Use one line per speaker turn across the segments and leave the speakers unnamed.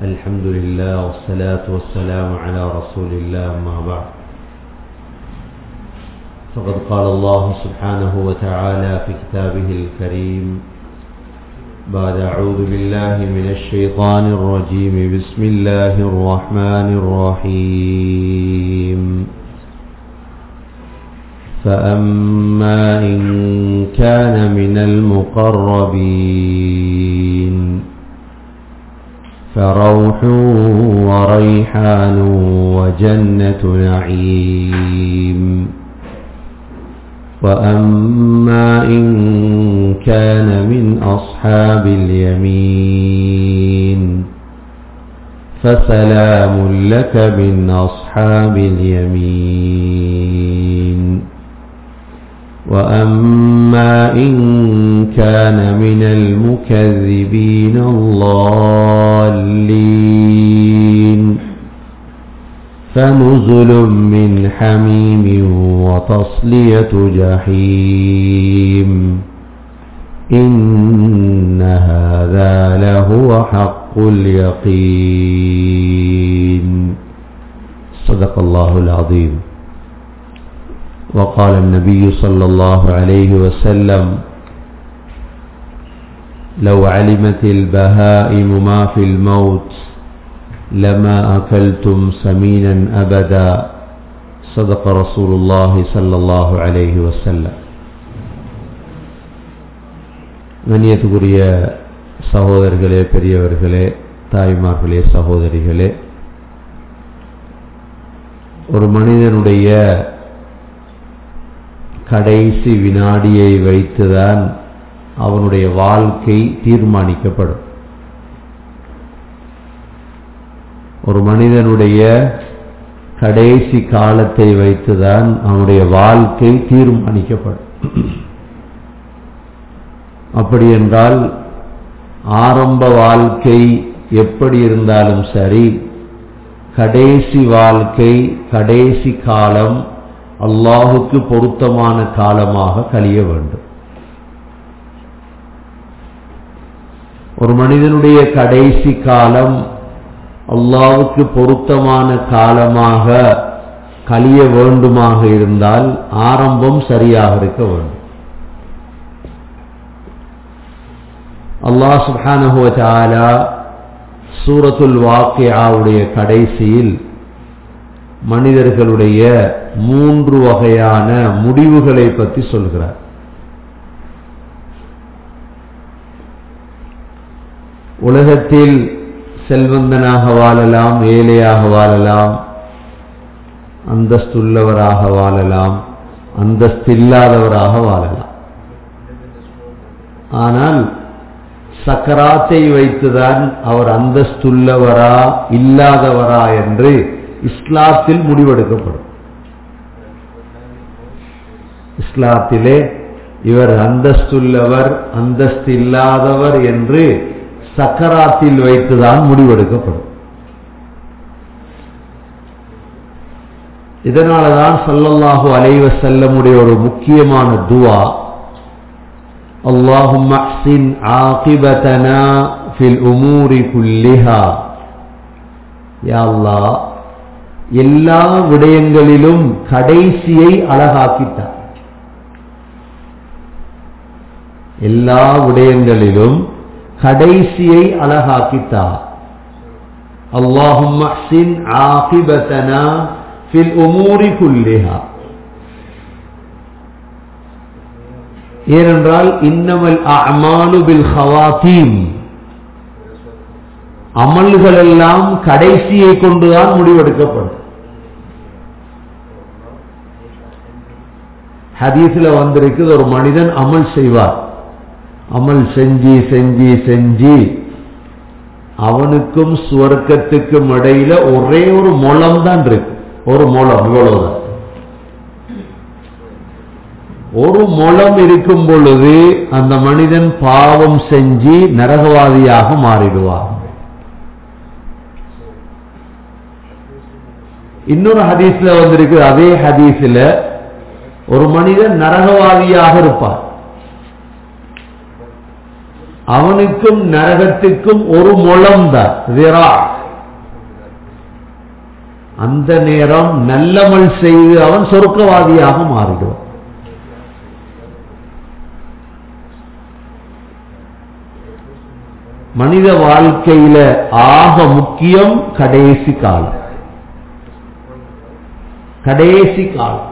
الحمد لله والصلاة والسلام على رسول الله أما بعد فقد قال الله سبحانه وتعالى في كتابه الكريم بعد أعوذ بالله من الشيطان الرجيم بسم الله الرحمن الرحيم فأما إن كان من المقربين فروح وريحان وجنة نعيم وأما إن كان من أصحاب اليمين فسلام لك من أصحاب اليمين وأما إن كان من المكذبين الضالين فنزل من حميم وتصلية جحيم إن هذا لهو حق اليقين صدق الله العظيم وقال النبي صلى الله عليه وسلم لو علمت البهائم ما في الموت لما أكلتم سمينا أبدا صدق رسول الله صلى الله عليه وسلم கண்ணியத்துக்குரிய சகோதரர்களே பெரியவர்களே தாய்மார்களே சகோதரிகளே ஒரு மனிதனுடைய கடைசி வினாடியை வைத்துதான் அவனுடைய வாழ்க்கை தீர்மானிக்கப்படும் ஒரு மனிதனுடைய கடைசி காலத்தை வைத்துதான் அவனுடைய வாழ்க்கை தீர்மானிக்கப்படும் அப்படி என்றால் ஆரம்ப வாழ்க்கை எப்படி இருந்தாலும் சரி கடைசி வாழ்க்கை கடைசி காலம் அல்லாஹுக்கு பொருத்தமான காலமாக கழிய வேண்டும் ஒரு மனிதனுடைய கடைசி காலம் அல்லாவுக்கு பொருத்தமான காலமாக கழிய வேண்டுமாக இருந்தால் ஆரம்பம் சரியாக இருக்க வேண்டும் அல்லாஹ் சுஹானுவ சூரத்துல் வாக்கியாவுடைய கடைசியில் மனிதர்களுடைய மூன்று வகையான முடிவுகளை பற்றி சொல்கிறார் உலகத்தில் செல்வந்தனாக வாழலாம் ஏழையாக வாழலாம் அந்தஸ்துள்ளவராக வாழலாம் அந்தஸ்தில்லாதவராக வாழலாம் ஆனால் சக்கராத்தை வைத்துதான் அவர் அந்தஸ்துள்ளவரா இல்லாதவரா என்று இஸ்லாத்தில் முடிவெடுக்கப்படும் இஸ்லாத்திலே இவர் அந்தஸ்துள்ளவர் அந்தஸ்து இல்லாதவர் என்று சக்கராத்தில் வைத்துதான் முடிவெடுக்கப்படும் இதனாலதான் சல்லல்லாஹு அலைவ செல்லமுடைய ஒரு முக்கியமான துவா اللهم احسن عاقبتنا في الامور كلها يا الله எல்லா விடயங்களிலும் கடைசியை அழகாக்கிட்டார் எல்லா விடயங்களிலும் கடைசியை அழகாக்கிட்டார் அல்லாஹும் அஹ்சின் ஆகிபத்தனா ஃபில் உமூரி குல்லிஹா ஏனென்றால் இன்னமல் அமாலு பில் ஹவாத்தீம் அமல்கள் எல்லாம் கடைசியை கொண்டுதான் முடிவெடுக்கப்படும் ஹதீஸ்ல வந்திருக்கு ஒரு மனிதன் அமல் செய்வார் அமல் செஞ்சு செஞ்சு செஞ்சு அவனுக்கும் சுவர்க்கத்துக்கும் இடையில ஒரே ஒரு முளம் தான் இருக்கு ஒரு முளம் இவ்வளவுதான் ஒரு முளம் இருக்கும் பொழுது அந்த மனிதன் பாவம் செஞ்சு நரகவாதியாக மாறிடுவார் இன்னொரு ஹதீஸ்ல வந்திருக்கு அதே ஹதீஸ்ல ஒரு மனிதன் நரகவாதியாக இருப்பார் அவனுக்கும் நரகத்துக்கும் ஒரு முழம் தான் அந்த நேரம் நல்லமல் செய்து அவன் சொர்க்கவாதியாக மாறிடுவான் மனித வாழ்க்கையில ஆக முக்கியம் கடைசி காலம் கடைசி காலம்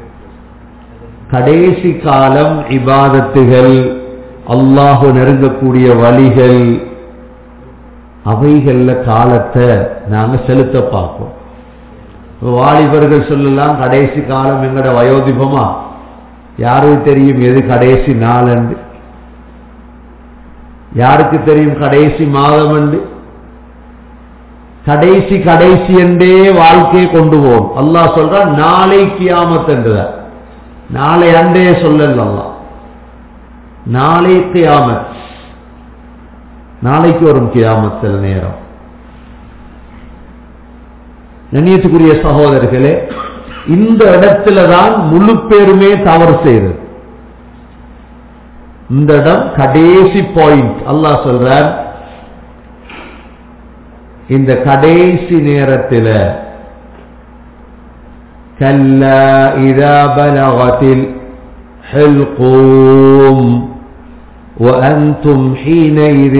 கடைசி காலம் இபாதத்துகள் அல்லாஹு நெருங்கக்கூடிய வழிகள் அவைகள்ல காலத்தை நாங்க செலுத்த பார்ப்போம் வாலிபர்கள் சொல்லலாம் கடைசி காலம் எங்கட வயோதிபமா யாருக்கு தெரியும் எது கடைசி நாள் என்று யாருக்கு தெரியும் கடைசி மாதம் என்று கடைசி கடைசி என்றே வாழ்க்கையை கொண்டு போவோம் அல்லாஹ் சொல்றான் நாளை கியாமத் என்றுதான் நாளை அன்றே சொல்லல அல்லாஹ் நாளை கியாமத் நாளைக்கு வரும் கியாமத் சில நேரம் கண்ணியத்துக்குரிய சகோதரர்களே இந்த இடத்துல தான் முழு பேருமே தவறு செய்யறது இந்த இடம் கடைசி பாயிண்ட் அல்லாஹ் சொல்றார் இந்த கடைசி நேரத்தில் كلا إذا بلغت الحلقوم وأنتم حينئذ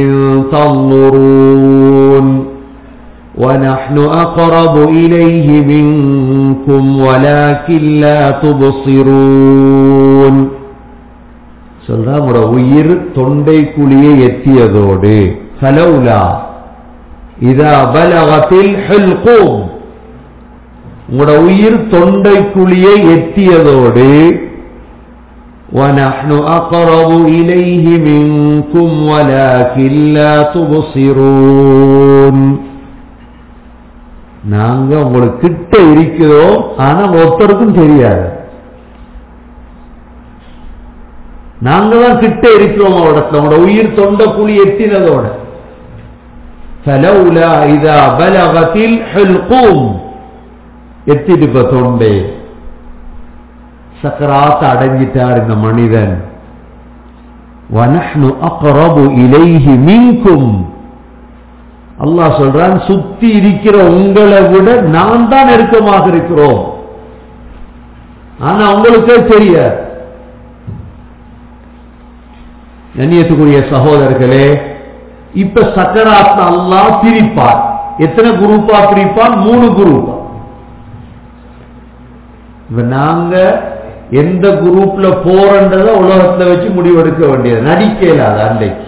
تنظرون ونحن أقرب إليه منكم ولكن لا تبصرون சொல்றா உங்களோட உயிர் தொண்டை குழியை எத்தியதோடு ஃபலௌலா இதா பலகத்தில் ஹில்கூம் உங்களோட உயிர் தொண்டை குழியை எத்தியதோடு ونحن أقرب إليه منكم ولكن لا تبصرون நாங்க உங்களுக்கு கிட்ட இருக்கிறோம் ஆனா ஒருத்தருக்கும் தெரியாது நாங்க தான் கிட்ட இருக்கிறோம் அவரோட அவங்களோட உயிர் தொண்ட குழி எத்தினதோட فلولا إذا بلغت الحلقوم எத்திட்டு இப்ப தொண்டை சக்கராத்த அடைஞ்சிட்டார் இந்த மனிதன் وَنَحْنُ أَقْرَبُ إِلَيْهِ مِنْكُمْ அல்லாஹ் சொல்றான் சுத்தி இருக்கிற உங்களை விட நான் தான் நெருக்கமாக இருக்கிறோம் ஆனா உங்களுக்கே தெரியாது கண்ணியத்துக்குரிய சகோதரர்களே இப்ப சக்கராத்ன அல்லாஹ் பிரிப்பார் எத்தனை குரூப்பா பிரிப்பான் மூணு குரூப்பா இப்ப நாங்க எந்த குரூப்ல போறன்றத உலகத்துல வச்சு முடிவெடுக்க வேண்டியது நடிக்கல அது அன்றைக்கு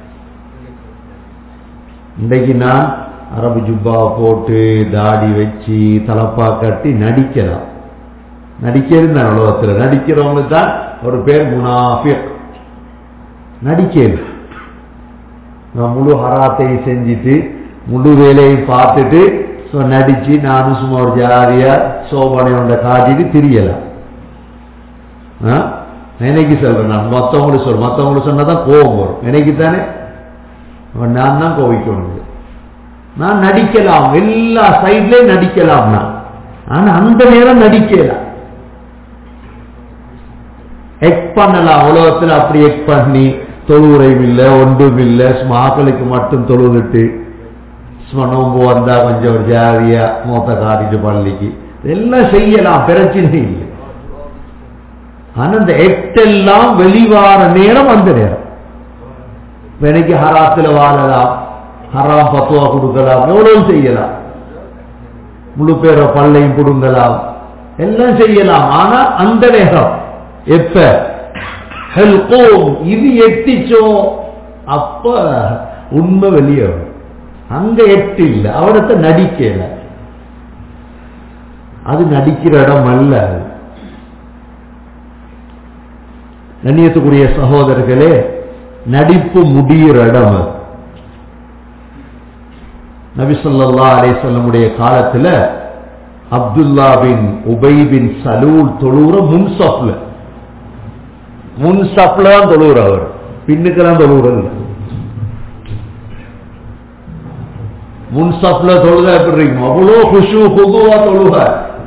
இன்றைக்கு நான் அரபு ஜுப்பாவை போட்டு தாடி வச்சு தலப்பா கட்டி நடிக்கலாம் நடிக்கிறது தான் உலகத்தில் நடிக்கிறவங்க தான் ஒரு பேர் முனாஃபிக் நடிக்கிறது நான் முழு ஹராத்தையும் செஞ்சுட்டு முழு வேலையும் பார்த்துட்டு ஸோ நடிச்சு நானும் சும்மா ஒரு ஜாலியா சோபனையோட காட்டிட்டு திரியலாம் நினைக்கு சொல்றேன் நான் மற்றவங்களுக்கு சொல்றேன் மற்றவங்களுக்கு சொன்னாதான் கோபம் வரும் நினைக்கு தானே நான் தான் கோவிக்கணும் நான் நடிக்கலாம் எல்லா சைட்லயும் நடிக்கலாம் நான் ஆனா அந்த நேரம் நடிக்கலாம் எக் பண்ணலாம் உலகத்தில் அப்படி எக் பண்ணி தொழுவுரையும் இல்லை ஒன்றும் இல்லை மாக்களுக்கு மட்டும் தொழுதுட்டு சும்மா நோம்பு வந்தா கொஞ்சம் ஒரு ஜாதியா மூத்த காட்டிட்டு பள்ளிக்கு எல்லாம் செய்யலாம் பிரச்சனை இல்லை ஆனா இந்த எட்டெல்லாம் வெளிவார நேரம் அந்த நேரம் எனக்கு ஹராத்துல வாழலாம் ஹராம் பத்துவா கொடுக்கலாம் எவ்வளவு செய்யலாம் முழு பேர பல்லையும் கொடுங்கலாம் எல்லாம் செய்யலாம் ஆனா அந்த நேரம் எப்ப இது எட்டிச்சோ அப்ப உண்மை வெளியே வரும் அங்க எட்டு இல்லை அவரத்தை நடிக்கல அது நடிக்கிற இடம் அல்ல கண்ணியத்துக்குரிய சகோதரர்களே நடிப்பு முடிகிற இடம் அது நபிசல்லா அலேசல்லமுடைய காலத்துல அப்துல்லா பின் உபை பின் சலூல் தொழுற முன்சப்ல முன்சப்ல தான் தொழுகிற அவர் பின்னுக்கெல்லாம் தொழுகிறது முன்சப்ல தொழுத எப்படி இருக்கும் அவ்வளோ குஷு பொதுவா தொழுக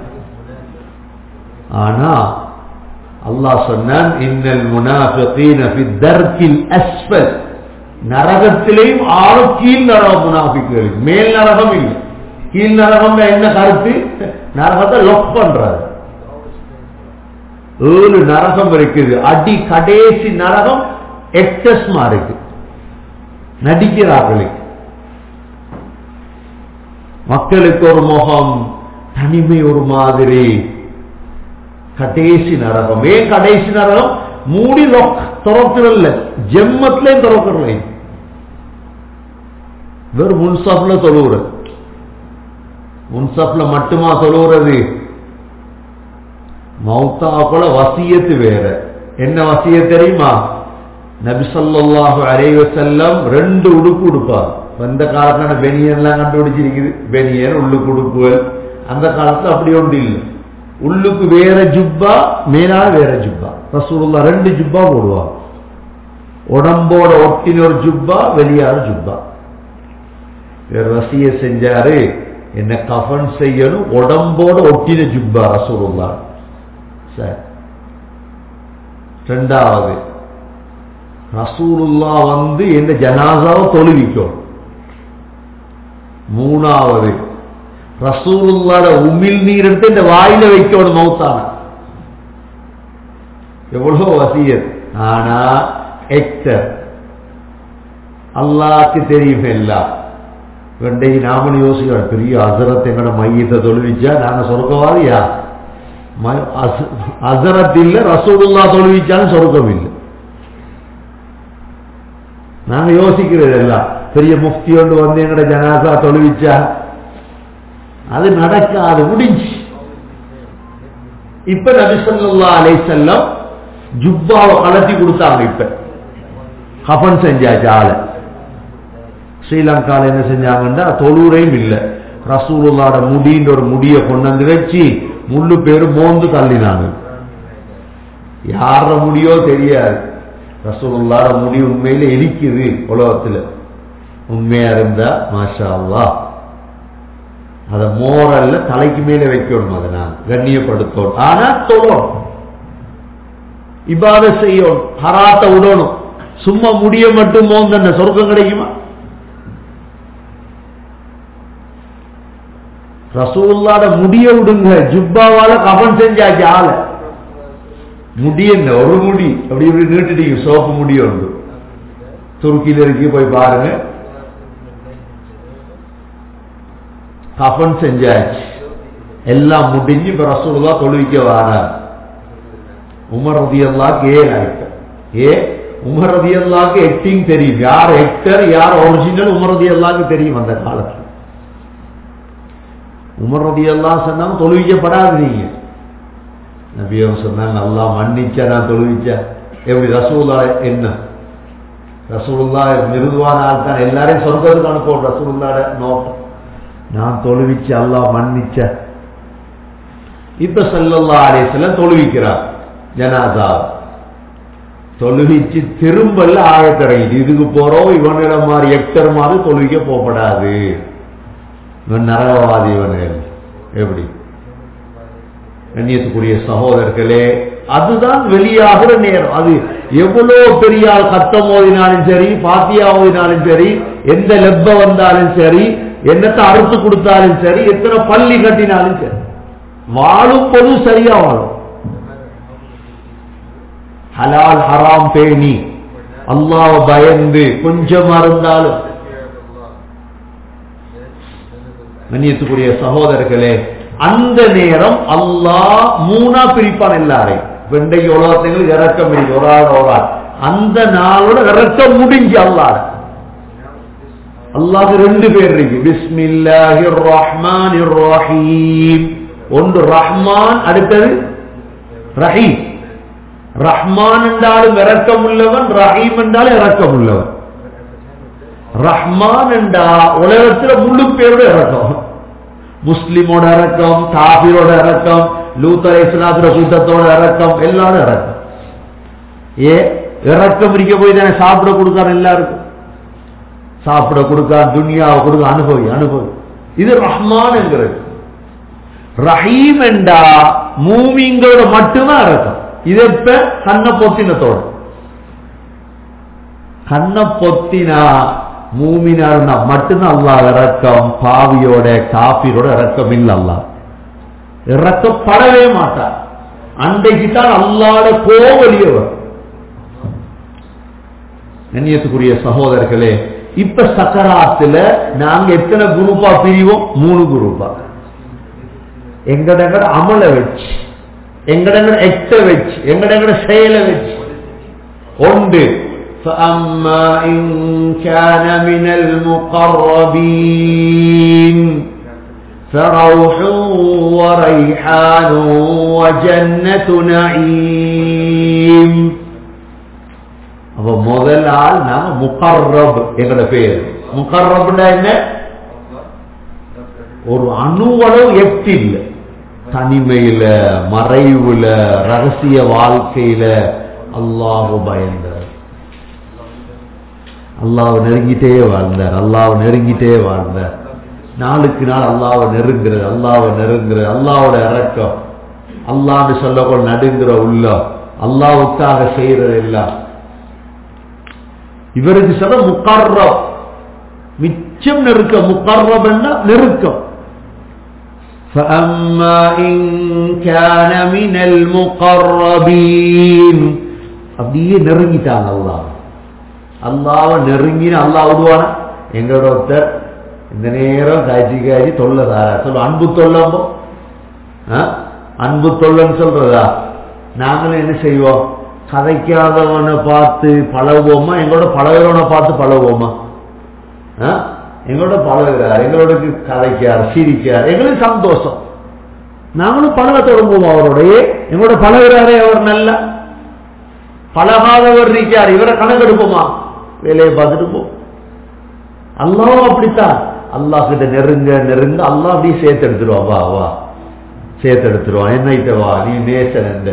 ஆனா அல்லாஹ் சொன்னான் இன்னல் முனாஃபிகீன ஃபி தர்கில் அஸ்ஃபல் நரகத்திலேயும் ஆழக்கீழ் நரக முனாஃபிக்குகளுக்கு மேல் நரகம் இல்லை கீழ் நரகம் என்ன கருத்து நரகத்தை லொக் பண்றாரு ஏழு நரகம் இருக்குது அடி கடைசி நரகம் எக்டஸ்மா இருக்கு நடிக்கிறார்களுக்கு மக்களுக்கு ஒரு முகம் தனிமை ஒரு மாதிரி கடைசி நரகம் ஏன் கடைசி நரகம் மூடி லொக் திறக்கிறல்ல ஜெம்மத்திலே திறக்கிறல வெறும் முன்சாப்ல தொழுவுறது முன்சாப்ல மட்டுமா தொழுவுறது மௌத்தாக்குள்ள வசியத்து வேற என்ன வசிய தெரியுமா நபிசல்லாஹு அலைவ செல்லம் ரெண்டு உடுப்பு உடுப்பார் அந்த காலத்துல பெனியன் எல்லாம் கண்டுபிடிச்சிருக்குது பெனியன் உள்ளுக்கு உடுப்புகள் அந்த காலத்துல அப்படி ஒன்று இல்லை உள்ளுக்கு வேற ஜுப்பா மேலால வேற ஜுப்பா ரசூலுல்லா ரெண்டு ஜுப்பா போடுவாங்க உடம்போட ஒட்டின ஒரு ஜுப்பா வெளியார ஜுப்பா வேற வசிய செஞ்சாரு என்ன கஃபன் செய்யணும் உடம்போட ஒட்டின ஜுப்பா ரசூலுல்லா சரி ரெண்டாவது ரசூலுல்லா வந்து எந்த ஜனாசாவை தொழுவிக்கும் மூணாவது ரசூலுல்லாட உமிழ் நீர் எடுத்து இந்த வாயில வைக்கணும் மௌத்தான எவ்வளவு வசியத் ஆனா எக்டர் அல்லாக்கு தெரியும் எல்லாம் வெண்டைக்கு நாமளும் யோசிக்கிறோம் பெரிய அசரத்தை எங்கட மையத்தை தொழுவிச்சா நாங்க சொர்க்கவாதியா அசரத் இல்ல ரசூலுல்லா தொழுவிச்சாலும் சொர்க்கம் இல்லை நாங்க யோசிக்கிறது எல்லாம் பெரிய முஃப்தி ஒன்று வந்து எங்கட ஜனாசா தொழுவிச்சா அது நடக்காது முடிஞ்சு இப்ப நபிசல்லா அலை செல்லம் ஜுப்பாவை கலத்தி கொடுத்தாங்க இப்ப கபன் செஞ்சாச்சு ஆளை ஸ்ரீலங்கால என்ன செஞ்சாங்கன்னா தொழுறையும் இல்லை ரசூலுல்லாட முடின்ற ஒரு முடிய கொண்டு வந்து வச்சு முள்ளு பேரு மோந்து தள்ளினாங்க யார முடியோ தெரியாது ரசூலுல்லாட முடி உண்மையில இருக்குது உலகத்துல உண்மையா இருந்தா மாஷா அல்லா அத மோரல்ல தலைக்கு மேல வைக்கணும் அதை நான் கண்ணியப்படுத்தணும் ஆனா தொழணும் இபாத செய்யணும் ஹராத்த விடணும் சும்மா முடிய மட்டும் மோந்தன சொர்க்கம் கிடைக்குமா ரசூல்லாட முடிய விடுங்க ஜுப்பாவால கவன் செஞ்சாச்சு ஆள முடி என்ன ஒரு முடி அப்படி இப்படி நீட்டுட்டீங்க சோப்பு முடி உண்டு துருக்கியில இருக்கு போய் பாருங்க கஃபன் செஞ்சாச்சு எல்லாம் முடிஞ்சு இப்ப ரசூலுல்லா தொழுவிக்க வாரார் உமர் ரதியல்லாக்கு ஏன் ஆயிட்ட ஏ உமர் ரதியல்லாக்கு எக்டிங் தெரியும் யார் எக்டர் யார் ஒரிஜினல் உமர் ரதியல்லாக்கு தெரியும் அந்த காலத்துல உமர் ரதியல்லாம் சொன்னாங்க தொழுவிக்கப்படாது நீங்க நபியம் சொன்னாங்க நல்லா மன்னிச்சா நான் தொழுவிச்சா எப்படி ரசூல்லா என்ன ரசூல்லா மிருதுவான ஆள் தான் எல்லாரையும் சொர்க்கத்துக்கு அனுப்புவோம் ரசூல்லாட நோக்கம் நான் தொழுவிச்சு அல்லா மன்னிச்ச இப்ப சல்லல்லா அலேசல்ல தொழுவிக்கிறார் ஜனாதா தொழுவிச்சு திரும்பல ஆழத்தடையுது இதுக்கு போறோம் இவனிடம் மாதிரி எக்டர் மாதிரி தொழுவிக்க போகப்படாது இவன் நரகவாதி இவன் எப்படி கண்ணியத்துக்குரிய சகோதரர்களே அதுதான் வெளியாகிற நேரம் அது எவ்வளவு பெரிய ஆள் கத்தம் ஓதினாலும் சரி பாத்தியா ஓதினாலும் சரி எந்த லெப்ப வந்தாலும் சரி என்னத்தை அறுத்து கொடுத்தாலும் சரி எத்தனை பள்ளி கட்டினாலும் சரி வாழும் போது சரியா வாழும் ஹலால் ஹராம் பேணி அல்லாஹ் பயந்து கொஞ்சமா இருந்தாலும் கண்ணியத்துக்குரிய சகோதரர்களே அந்த நேரம் அல்லாஹ் மூணா பிரிப்பான் எல்லாரையும் வெண்டை உலகத்துக்கு இறக்கம் இருக்கு ஒரு ஆள் ஒரு ஆள் அந்த நாளோட இறக்கம் முடிஞ்சு அல்லாட அல்லாஹ் ரெண்டு பேர் இருக்கு பிஸ்மில்லாஹிர் ரஹ்மானிர் ரஹீம் ஒன்று ரஹ்மான் அடுத்தது ரஹீம் ரஹ்மான் என்றாலும் இறக்கம் உள்ளவன் ரஹீம் என்றாலும் இறக்கம் உள்ளவன் ரஹ்மான் என்றா உலகத்துல முழு பேரோட இறக்கம் முஸ்லிமோட இறக்கம் காபிரோட இறக்கம் லூத்தரை இஸ்லாத்திர கூட்டத்தோட இறக்கம் எல்லாரும் இறக்கம் ஏ இறக்கம் இருக்க போய் தானே சாப்பிட கொடுக்காரு எல்லாருக்கும் சாப்பிட கொடுக்க துனியாவை கொடுக்க அனுபவி அனுபவி இது ரஹ்மான் என்கிறது ரஹீம் என்றா மூமிங்களோட மட்டும்தான் இறக்கம் இது இப்ப கண்ண பொத்தினத்தோட கண்ண பொத்தினா மூமினா இருந்தா மட்டும்தான் அல்லாஹ் இறக்கம் பாவியோட காபிரோட இறக்கம் இல்ல அல்லாஹ் இறக்கப்படவே மாட்டார் அன்றைக்கு தான் அல்லாட கோவலியவர் கண்ணியத்துக்குரிய சகோதரர்களே இப்ப சக்கராத்துல நாங்க எத்தனை குரூப்பா பிரிவோம் மூணு குரூப்பா எங்கடங்கட அமல வச்சு எங்கடங்கட எட்ட வச்சு எங்கடங்கட செயலை வச்சு ஒன்று فأما إن كان من المقربين فروح وريحان وجنة نعيم அப்ப முதல் ஆள் நாம முகர்ரப் எங்கட பேர் முகர்ரப்னா என்ன ஒரு அணுவளவு எப்டி இல்லை தனிமையில மறைவுல ரகசிய வாழ்க்கையில அல்லாஹ் பயந்தார் அல்லாஹ் நெருங்கிட்டே வாழ்ந்தார் அல்லாஹ் நெருங்கிட்டே வாழ்ந்தார் நாளுக்கு நாள் அல்லாவை நெருங்குறது அல்லாவை நெருங்குறது அல்லாவோட இறக்கம் அல்லான்னு சொல்லக்கூட நடுங்கிற உள்ளம் அல்லாவுக்காக செய்யறது எல்லாம் இவருக்கு சொல்ல முக்கர்ரம் மிச்சம் நெருக்க முக்கர்ரம் நெருக்கம் فأما إن كان من المقربين அப்படியே நெருங்கிட்டாங்க அல்லாஹ் அல்லாவை நெருங்கின அல்லாஹ் விடுவானா எங்களோட ஒருத்தர் இந்த நேரம் காய்ச்சி காய்ச்சி தொல்லை தாரா சொல்ல அன்பு தொல்லம்போ அன்பு தொல்லன்னு சொல்றதா நாங்களும் என்ன செய்வோம் கதைக்காதவனை பார்த்து பழகுவோமா எங்களோட பழகிறவனை பார்த்து பழகுவோமா எங்களோட பழகுறார் எங்களோட கதைக்கார் சிரிக்கிறார் எங்களுக்கு சந்தோஷம் நாங்களும் பழக தொடங்குவோம் அவருடைய எங்களோட பழகுறாரே அவர் நல்ல பழகாதவர் இருக்கார் இவரை கணக்கெடுப்போமா வேலையை பார்த்துட்டு போ அல்லாவும் அப்படித்தான் அல்லாஹ் கிட்ட நெருங்க நெருங்க அல்லாஹ் அப்படியே சேர்த்து எடுத்துருவா வா வா சேர்த்து எடுத்துருவான் என்னைட்ட வா நீ நேசன் என்ற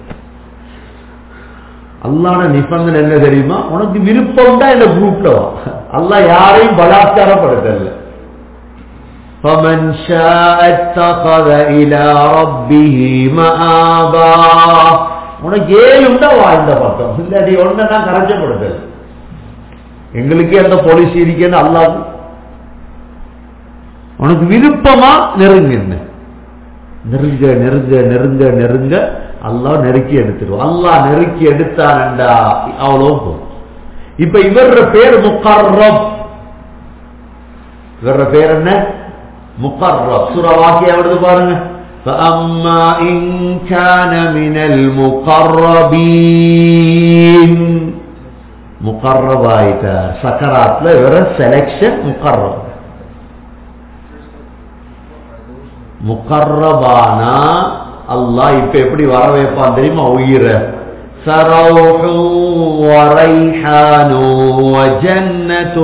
அல்லான நிபந்தனை என்ன தெரியுமா உனக்கு விருப்பம் தான் இந்த குரூப்ல வா அல்லாஹ் யாரையும் பலாத்காரப்படுத்தல فمن شاء اتخذ الى ربه مآبا உனக்கு ஏழுண்டா வாழ்ந்த பக்கம் இல்லாட்டி ஒன்ன நான் கரைச்சப்படுத்தல எங்களுக்கே அந்த பாலிசி இருக்கேன்னு அல்லாது உனக்கு விருப்பமா நெருங்க நெருங்க நெருங்க நெருங்க நெருங்க அல்லாஹ் நெருக்கி எடுத்துருவோம் அல்லாஹ் நெருக்கி எடுத்தானண்டா அவ்வளோ போதும் இப்ப இவர பேர் முக்கர்ரப் இவர பேர் என்ன முக்கர்ரப் சுர வாக்கியம் வருது பாருங்க فأما إن كان من المقربين முகர்ரப் ஆயிட்டார் சக்கராத்ல இவர செலக்ஷன் முகர்ரப் முகர்ரபானா அல்லாஹ் இப்ப எப்படி வர வைப்பான் தெரியுமா உயிரை سروح وريحان وجنة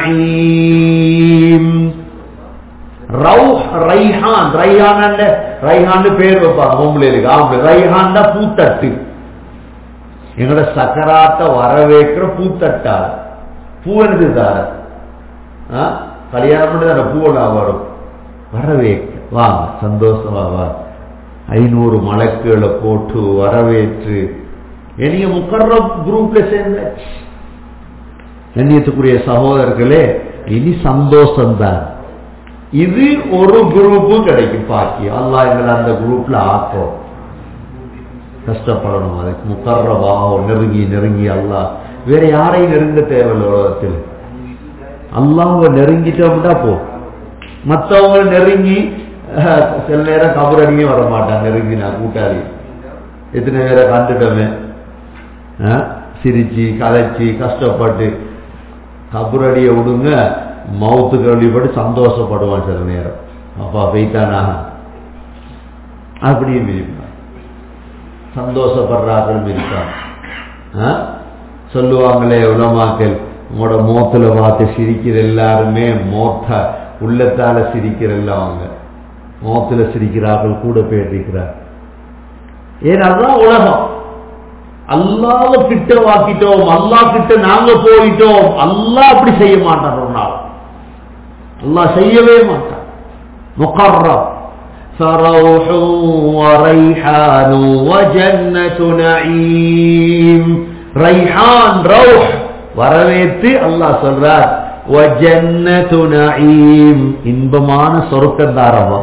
نعيم ரவுஹ் ரைஹான் ரைஹான் ரைஹான் பேர் வைப்பாங்க பொம்பளைகளுக்கு ஆம்பளை ரைஹான் பூத்தட்டு எங்களோட சக்கராத்த வரவேற்கிற பூத்தட்டார் பூ எனக்கு தார கல்யாணம் பண்ணி தானே பூவெல்லாம் வரும் வரவேற்க வாங்க சந்தோஷமா வா ஐநூறு மலக்குகளை போட்டு வரவேற்று என்னைய முக்கர்ற குரூப்ல சேர்ந்தாச்சு கண்ணியத்துக்குரிய சகோதரர்களே இனி சந்தோஷம்தான் இது ஒரு குரூப்பு கிடைக்கும் பாக்கி அல்லா எங்களை அந்த குரூப்ல ஆக்கும் கஷ்டப்படணும் அதுக்கு முக்கர்றபாகும் நெருங்கி நெருங்கி அல்லா வேற யாரையும் நெருங்க தேவையில்லை உலகத்தில் அல்லாவை நெருங்கிட்டோம்னா போ மற்றவங்க நெருங்கி சில நேரம் கபரடியும் வர மாட்டான் நெருங்கினா கூட்டாளி எத்தனை பேரை கண்டுட்டோமே சிரிச்சு கதைச்சு கஷ்டப்பட்டு கபரடியை விடுங்க மவுத்து கேள்விப்பட்டு சந்தோஷப்படுவான் சில நேரம் அப்பா போய்த்தானா அப்படியும் இருப்பான் சந்தோஷப்படுறார்களும் இருப்பான் சொல்லுவாங்களே உலமாக்கள் உங்களோட மோத்துல பார்த்து சிரிக்கிற எல்லாருமே மோத்த உள்ளத்தால சிரிக்கிறல்ல அவங்க மோத்துல சிரிக்கிறார்கள் கூட பேசிக்கிறார் ஏன் அதுதான் உலகம் அல்லாவ கிட்ட வாக்கிட்டோம் அல்லா கிட்ட நாங்க போயிட்டோம் அல்லா அப்படி செய்ய மாட்டான் ஒரு நாள் அல்லாஹ் செய்யவே மாட்டான் முகர்ரம் فروح وريحان وجنة نعيم ரைஹான் ரவுஹ் வரவேற்று அல்லாஹ் சொல்றார் وجنة نعيم இன்பமான சொர்க்கம் தாரமா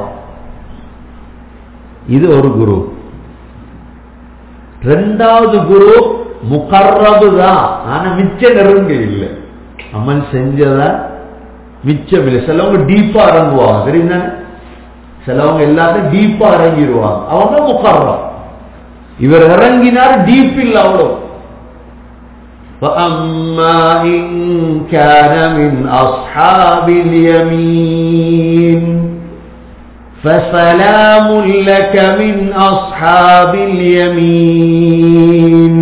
இது ஒரு குரு ரெண்டாவது குரு முகர்ரபு தான் ஆனா மிச்ச நெருங்க இல்லை அமல் செஞ்சதா மிச்சம் இல்லை சிலவங்க டீப்பா இறங்குவாங்க தெரியுமா சிலவங்க எல்லாத்தையும் டீப்பா இறங்கிடுவாங்க அவங்க முகர்ரம் இவர் இறங்கினார் டீப் இல்ல அவ்வளவு فأما إن كان من أصحاب اليمين فسلام لك من أصحاب اليمين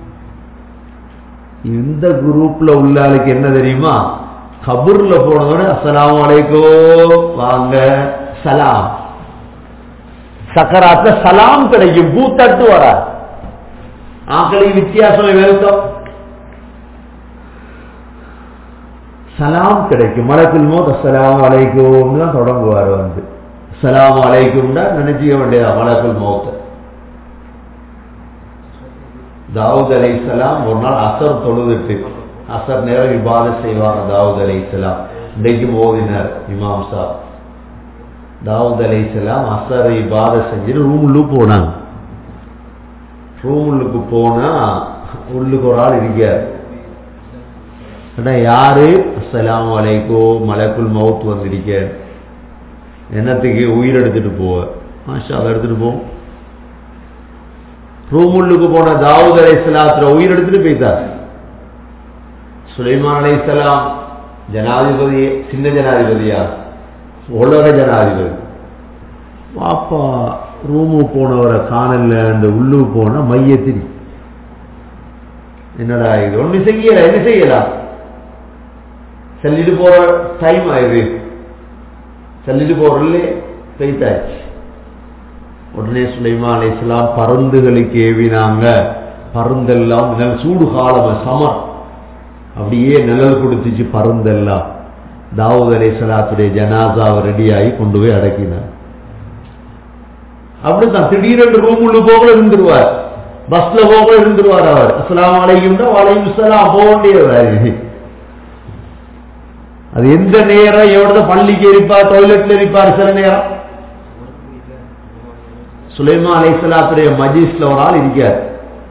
இந்த குரூப்ல உள்ள ஆளுக்கு என்ன தெரியுமா கபூர்ல போனதோட அஸ்ஸலாமு அலைக்கும் வாங்க சலாம் சக்கராத்துல சலாம் கிடைக்கும் பூத்தட்டு வர ஆக்களை வித்தியாசம் வெல்கம் சலாம் கிடைக்கும் மலக்குல் மோத் அஸ்ஸலாமு அலைக்கும் தான் தொடங்குவார் வந்து அஸ்ஸலாமு அலைக்கும் தான் நினைச்சிக்க வேண்டியதா மலக்குல் மௌத்த தாவூத் அலை சலாம் ஒரு நாள் அசர் தொழுதுட்டு அசர் நேரம் இபாத செய்வாங்க தாவூத் அலை சலாம் இன்றைக்கு ஓதினார் இமாம் சாப் தாவூத் அலை சலாம் அசர் இபாத செஞ்சுட்டு ரூமுள்ளு போனாங்க ரூமுள்ளுக்கு போனா உள்ளுக்கு ஒரு ஆள் இருக்கார் அடா யாரு அஸ்ஸலாமு அலைக்கும் மலக்குல் மவுத் வந்திருக்க என்னத்துக்கு உயிர் எடுத்துட்டு போவ மாஷா அதை எடுத்துட்டு போ ரூமுள்ளுக்கு போன தாவூத் அலை சலாத்துல உயிர் எடுத்துட்டு போயிட்டார் சுலைமான் அலை சலாம் ஜனாதிபதி சின்ன ஜனாதிபதியா உலக ஜனாதிபதி பாப்பா ரூமு போனவரை காணல அந்த உள்ளு போன மையத்திரி என்னடா இது ஒண்ணு செய்யல என்ன செய்யலாம் சொல்லிட்டு போற டைம் ஆயிடுது சொல்லிட்டு போறதுல பெய்தாச்சு உடனே சுலைமா அலை இஸ்லாம் பருந்துகளுக்கு ஏவினாங்க பருந்தெல்லாம் நிழல் சூடு காலம் சமர் அப்படியே நிழல் கொடுத்துச்சு பருந்தெல்லாம் தாவூத் அலை சலாத்துடைய ஜனாசாவை ரெடியாகி கொண்டு போய் அடக்கினார் அப்படித்தான் திடீரென்று ரூம் உள்ள போக இருந்துருவார் பஸ்ல போக இருந்துருவார் அவர் அஸ்லாம் வலைக்கும் வலையும் சலாம் போக வேண்டியவர் அது எந்த நேரம் எவ்வளவு பள்ளிக்கு இருப்பார் டாய்லெட்ல இருப்பார் சில நேரம் சுலைமா அலைசலாத்துடைய மஜிஸ்ல ஒரு ஆள் இருக்கார்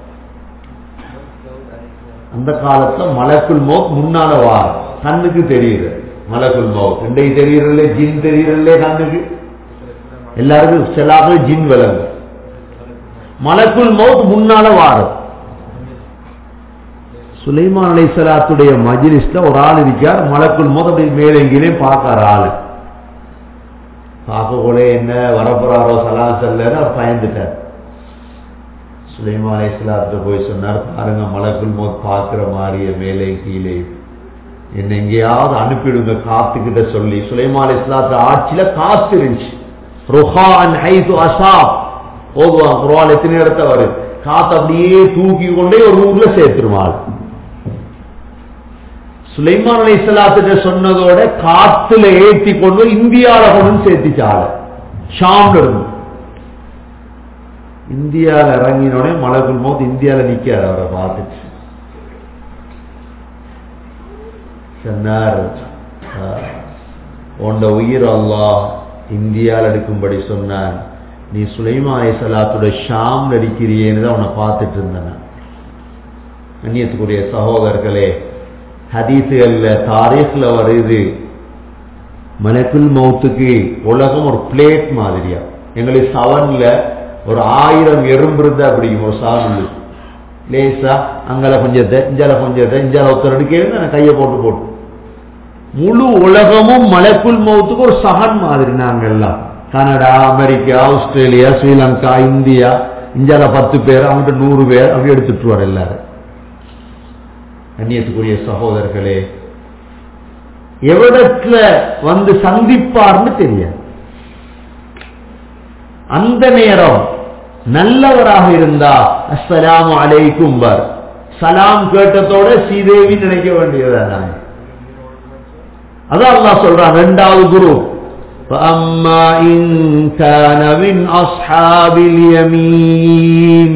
அந்த காலத்துல மலக்குள் மோத் முன்னால வார் கண்ணுக்கு தெரியுது மலக்குள் மோத் இன்றைக்கு தெரியறதுல ஜின் தெரியறதுல கண்ணுக்கு எல்லாருக்கும் சிலாக ஜின் விலங்கு மலக்குள் மௌத் முன்னால வாரம் சுலைமான் அலை சலாத்துடைய மஜிலிஸ்ல ஒரு ஆள் இருக்கார் மலக்குள் மோத் அப்படி மேலே எங்கேயே பார்க்கார் ஆளு பார்க்க கூட என்ன வரப்போறாரோ சலாம் செல்லன்னு அவர் பயந்துட்டார் சுலைமான் அலை சலாத்துல போய் சொன்னார் பாருங்க மலக்குள் மோத் பார்க்கிற மாதிரியே மேலே கீழே என்ன எங்கேயாவது அனுப்பிடுங்க காத்துக்கிட்ட சொல்லி சுலைமான் அலை சலாத்து ஆட்சியில காத்து இருந்துச்சு ருஹான் ஹைது அசாப் ஓதுவான் குர்ஆன் எத்தனை இடத்த வரும் காத்து அப்படியே தூக்கி கொண்டே ஒரு ஊர்ல சேர்த்துருவாள் சுலைமான் அலை சலாத்திட்ட சொன்னதோட காத்துல ஏத்தி கொண்டு இந்தியால கொண்டு சேர்த்திச்சால ஷாம் இருந்து இந்தியால இறங்கினோடனே மலகுல் மோத் இந்தியால நிக்காரு அவரை பார்த்துச்சு சொன்னார் உண்ட உயிர் அல்லாஹ் இந்தியாவில் எடுக்கும்படி சொன்னான் நீ சுலைமா அலைசலாத்துடைய ஷாம் நடிக்கிறியேன்னு தான் உன்னை பார்த்துட்டு இருந்தேன் அந்நியத்துக்குரிய சகோதரர்களே ஹதீசுகள்ல தாரீஃப்ல வருது மலக்குல் மௌத்துக்கு உலகம் ஒரு பிளேட் மாதிரியா எங்களுக்கு சவன்ல ஒரு ஆயிரம் எறும்பு இருந்தா பிடிக்கும் ஒரு சாகுல் லேசா அங்கல கொஞ்சத்தை இஞ்சால கொஞ்சத்தை இஞ்சால ஒருத்தர் எடுக்க நான் கையை போட்டு போட்டு முழு உலகமும் மலக்குள் மௌத்துக்கு ஒரு சகன் மாதிரி நாங்க எல்லாம் Canada America Australia Sri Lanka India இந்தியால பத்து பேர் அவங்ககிட்ட நூறு பேர் அப்படி எடுத்துட்டு எல்லாரும் கண்ணியத்துக்குரிய சகோதரர்களே எவ்விடத்துல வந்து சந்திப்பார்னு தெரியாது அந்த நேரம் நல்லவராக இருந்தா அஸ்ஸலாமு அலைக்கும் பர் சலாம் கேட்டதோட ஸ்ரீதேவி நினைக்க வேண்டியதான் அதான் அல்லாஹ் சொல்றான் ரெண்டாவது குரு فأما إن كان من أصحاب اليمين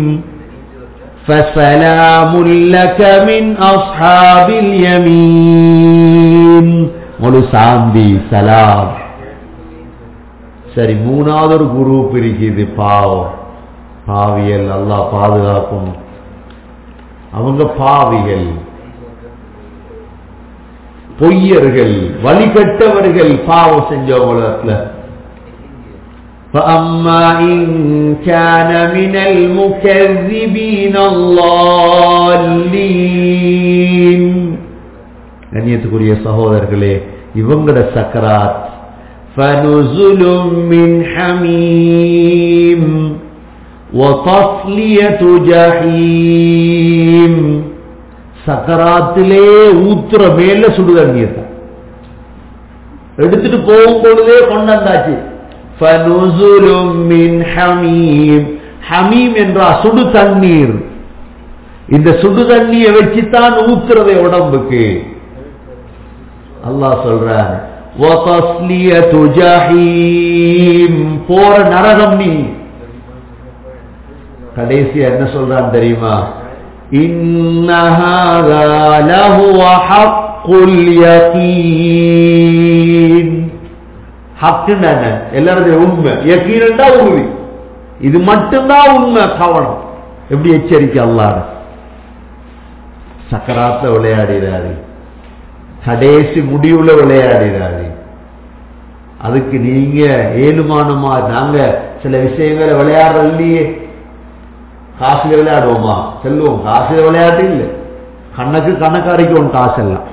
فسلام لك من أصحاب اليمين தஸ்லீம் முழு சாந்தி சலாம் சரி மூணாவது ஒரு குரூப் இருக்குது பாவம் பாவியல் அல்லாஹ் பாதுகாக்கும் அவங்க பாவிகள் பொய்யர்கள் வழிகட்டவர்கள் பாவம் செஞ்சவங்கள فأما إن كان من المكذبين الضالين கண்ணியத்துக்குரிய சகோதரர்களே இவங்கட சக்கராத் فنزل من حميم وتصلية جحيم சக்கராத்திலே ஊத்துற மேல சுடுதண்ணீர் எடுத்துட்டு போகும் பொழுதே கொண்டாந்தாச்சு فنزل من حميم ஹமீம் என்றா சுடு தண்ணீர் இந்த சுடு தண்ணியை வச்சுத்தான் ஊத்துறதை உடம்புக்கு அல்லாஹ் சொல்றான் وَتَصْلِيَةُ جَحِيمٍ போற நரகம் நீ கடைசி என்ன சொல்றான் தெரியுமா إِنَّ هَذَا لَهُوَ حَقُّ الْيَقِينِ ஹக்குன்னு என்ன எல்லாரும் உண்மை யக்கீனண்டா உறுதி இது மட்டும்தான் உண்மை கவனம் எப்படி எச்சரிக்கை அல்லாட சக்கராத்துல விளையாடிடாரு கடைசி முடிவுல விளையாடிடாரு அதுக்கு நீங்க ஏழுமானமா நாங்க சில விஷயங்களை விளையாடுற இல்லையே காசுல விளையாடுவோமா செல்லுவோம் காசுல விளையாட்டு இல்லை கண்ணுக்கு கணக்காரிக்கும் காசெல்லாம்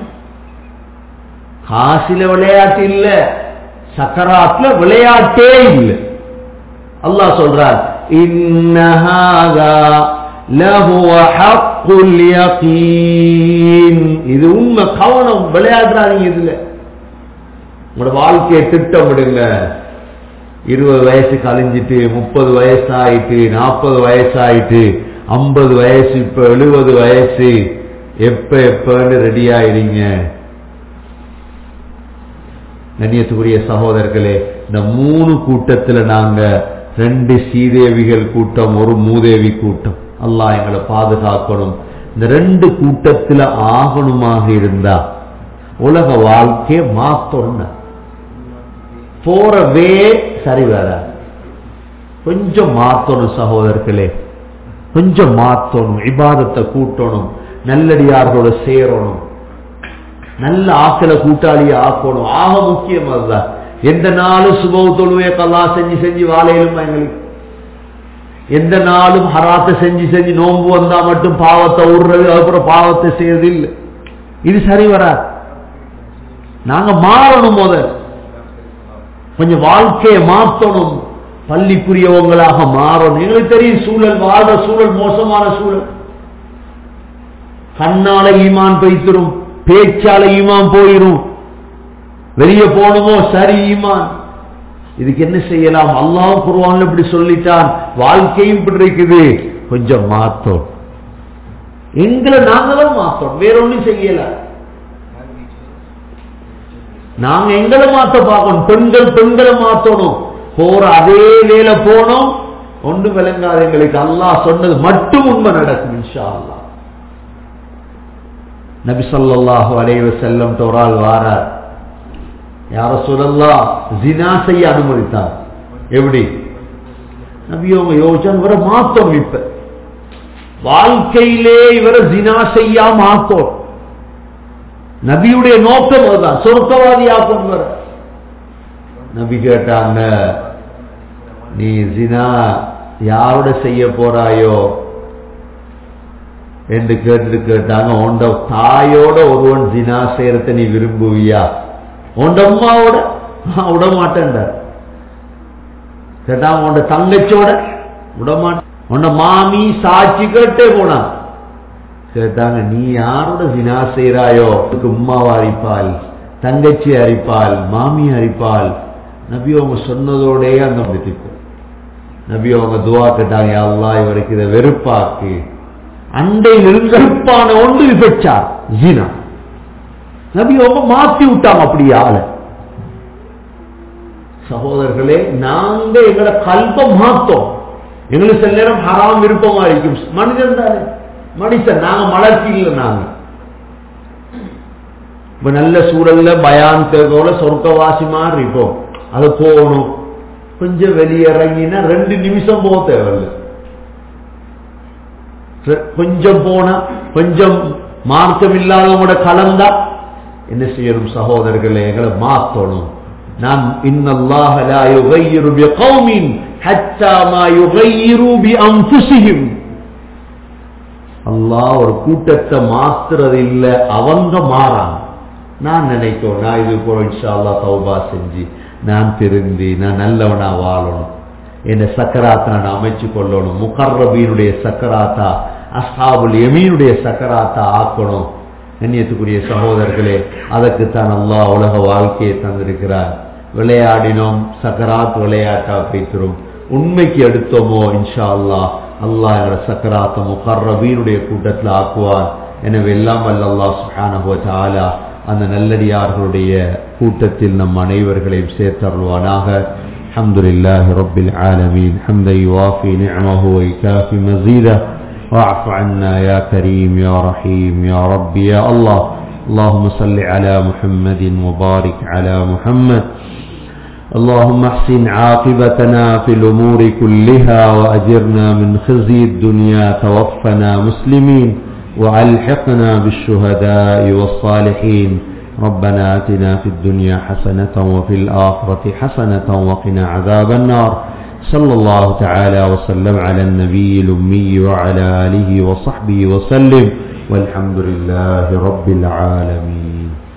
காசுல விளையாட்டு இல்ல சக்கராத்துல விளையாட்டே இல்லை அல்லாஹ் சொல்றார் இன்னஹாதா லஹுவ ஹக்குல் யகீன் இது உண்மை கவனம் விளையாடுறாதீங்க இதுல உங்களோட வாழ்க்கையை திட்டமிடுங்க இருபது வயசு கழிஞ்சிட்டு முப்பது வயசு ஆயிட்டு நாற்பது வயசு ஆயிட்டு ஐம்பது வயசு இப்ப எழுபது வயசு எப்ப எப்பன்னு ரெடி ஆயிடுங்க கண்ணியத்துக்குரிய சகோதரர்களே இந்த மூணு கூட்டத்துல நாங்க ரெண்டு சீதேவிகள் கூட்டம் ஒரு மூதேவி கூட்டம் அல்லாஹ் எங்களை பாதுகாக்கணும் இந்த ரெண்டு கூட்டத்துல ஆகணுமாக இருந்தா உலக வாழ்க்கையை மாத்தணும் போற வே சரி வர கொஞ்சம் மாத்தணும் சகோதரர்களே கொஞ்சம் மாத்தணும் இபாதத்தை கூட்டணும் நல்லடியார்களோட சேரணும் நல்ல ஆக்கல கூட்டாளிய ஆக்கணும் ஆக முக்கியம் அதுதான் எந்த நாளும் சுபவ தொழுவே கல்லா செஞ்சு செஞ்சு வாழையிலும் எங்களுக்கு எந்த நாளும் ஹராத்தை செஞ்சு செஞ்சு நோன்பு வந்தா மட்டும் பாவத்தை விடுறது அதுக்கப்புறம் பாவத்தை செய்யறது இல்லை இது சரி வராது நாங்க மாறணும் முதல் கொஞ்சம் வாழ்க்கையை மாற்றணும் பள்ளிக்குரியவங்களாக மாறணும் எங்களுக்கு தெரியும் சூழல் வாழ்ற சூழல் மோசமான சூழல் கண்ணால ஈமான் பெய்த்திரும் பேச்சால ஈமான் போயிரும் வெளியே போகணுமோ சரி ஈமான் இதுக்கு என்ன செய்யலாம் அல்லாஹ் குருவான் இப்படி சொல்லிட்டான் வாழ்க்கையும் இப்படி இருக்குது கொஞ்சம் மாத்தோம் எங்களை நாங்க தான் மாத்தோம் வேற ஒண்ணும் செய்யல நாங்க எங்களை மாத்த பார்க்கணும் பெண்கள் பெண்களை மாத்தணும் போற அதே வேலை போனோம் ஒன்று விளங்காது எங்களுக்கு அல்லாஹ் சொன்னது மட்டும் உண்மை நடக்கும் இன்ஷா அல்லா நபி சொல்லாஹு அலைவ செல்லம் ஒரு ஆள் வாரார் யார சொல்லலாம் ஜினா செய்ய அனுமதித்தார் எப்படி நபி அவங்க யோசிச்சா இவரை மாத்தோம் இப்ப வாழ்க்கையிலே இவரை ஜினா செய்யா மாத்தோம் நபியுடைய நோக்கம் அதுதான் சொர்க்கவாதி ஆக்கும் வர நபி கேட்டாங்க நீ ஜினா யாரோட செய்ய போறாயோ என்று கேட்டு கேட்டாங்க உண்ட தாயோட ஒருவன் ஜினா செய்யறத நீ விரும்புவியா உண்ட அம்மாவோட விட மாட்டேன்டார் கேட்டாங்க உண்ட தங்கச்சோட விட மாட்டேன் உன்ன மாமி சாட்சி கேட்டே போனான் கேட்டாங்க நீ யாரோட ஜினா செய்யறாயோ உம்மாவை அரிப்பால் தங்கச்சி அரிப்பால் மாமி அரிப்பால் நபி அவங்க சொன்னதோடே அங்க முடித்திப்போம் நபி அவங்க துவா கேட்டாங்க அல்லா இவருக்கு இதை வெறுப்பாக்கு அண்டையில் இருந்து வெறுப்பான ஒன்று விபச்சார் ஜினா நபி அவங்க மாத்தி விட்டாங்க அப்படி ஆள சகோதரர்களே நாங்க எங்களை கல்பம் மாத்தோம் எங்களுக்கு சில நேரம் ஹராம் விருப்பமா இருக்கும் மனிதன் தானே மனுஷன் நாங்க மலர்ச்சி இல்லை நாங்க இப்ப நல்ல சூழல்ல பயான் கேட்கல சொர்க்கவாசி மாதிரி இருப்போம் அது போகணும் கொஞ்சம் வெளியிறங்கினா ரெண்டு நிமிஷம் போக தேவையில்லை ரெ- கொஞ்சம் போனா கொஞ்சம் மார்க்கம் இல்லாதவங்களோட கலந்தா என்ன செய்யணும் சகோதரர்களே எங்களை மாத்தணும் நாம் இன்னல்லாஹ லா யுகையிரு பிகௌமின் ஹத்தா மா யுகையிரு பிஅன்ஃபுஸிஹிம் அல்லாஹ் ஒரு கூட்டத்தை மாத்துறது இல்ல அவங்க மாறாங்க நான் நினைக்கும் நான் இது போல இன்ஷா அல்லாஹ் தௌபா செஞ்சு நான் திருந்தி நான் நல்லவனா வாழணும் என் சக்கராத்தை நான் அமைச்சு கொள்ளணும் முகர்ரபீனுடைய சக்கராத்தா அஸ்ஹாபுல் யமீனுடைய சக்கராத்தா ஆக்கணும் கண்ணியத்துக்குரிய சகோதரர்களே அதற்குத்தான் அல்லாஹ் உலக வாழ்க்கையை தந்திருக்கிறார் விளையாடினோம் சக்கராத் விளையாட்டா பேசுறோம் உண்மைக்கு எடுத்தோமோ இன்ஷா அல்லாஹ் அல்லாஹ் எங்களோட சக்கராத்த முகர்ரபீனுடைய கூட்டத்தில் ஆக்குவார் எனவே எல்லாம் வல்ல அல்லாஹ் சுப்ஹானஹு வ தஆலா அந்த நல்லடியார்களுடைய கூட்டத்தில் நம் அனைவர்களையும் சேர்த்தருள்வானாக الحمد لله رب العالمين حمدا يوافي نعمه ويكافي مزيده واعف عنا يا كريم يا رحيم يا رب يا الله اللهم صل على محمد وبارك على محمد اللهم احسن عاقبتنا في الأمور كلها وأجرنا من خزي الدنيا توفنا مسلمين وألحقنا بالشهداء والصالحين ربنا آتنا في الدنيا حسنة وفي الآخرة حسنة وقنا عذاب النار صلى الله تعالى وسلم على النبي الأمي وعلى آله وصحبه وسلم والحمد لله رب العالمين